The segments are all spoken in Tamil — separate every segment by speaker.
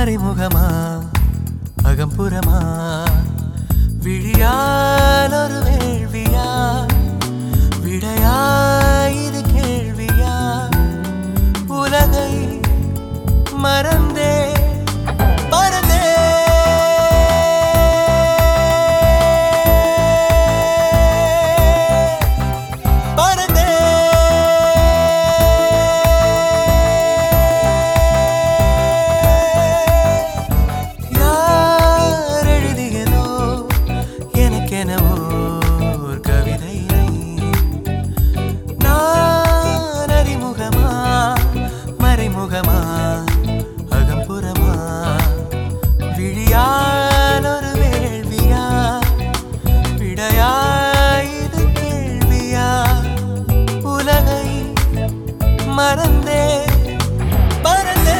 Speaker 1: மறைமுகமா அகம்புறமா விழியால் ஒரு வேள்வியா விடையா இது கேள்வியா உலகை மறந்தே மறந்தே மறந்தே யார் எழுதியதோ எனக்கென ஓர் கவிதையை நான் அறிமுகமா மறைமுகமா அகம்புறமா விழியால் ஒரு வேள்வியா விடையா இது கேள்வியா உலகை மறந்தே மறந்தே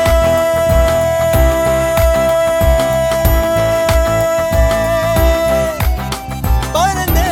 Speaker 1: மறந்தே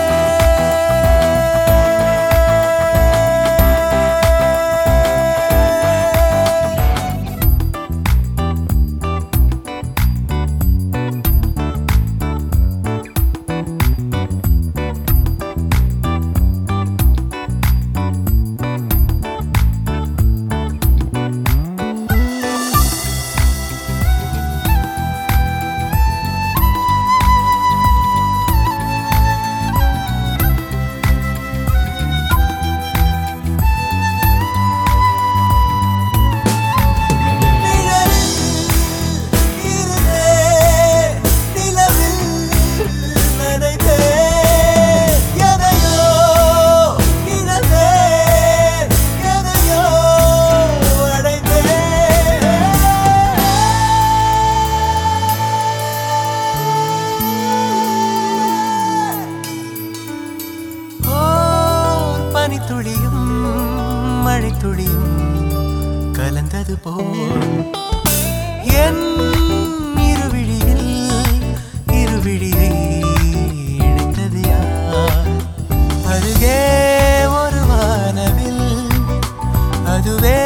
Speaker 1: பனித்துளியும் மழைத்துளியும் கலந்தது போல் என் இருவிழியில் இருவிழியை இணைத்தது யார் அருகே ஒரு வானவில் அதுவே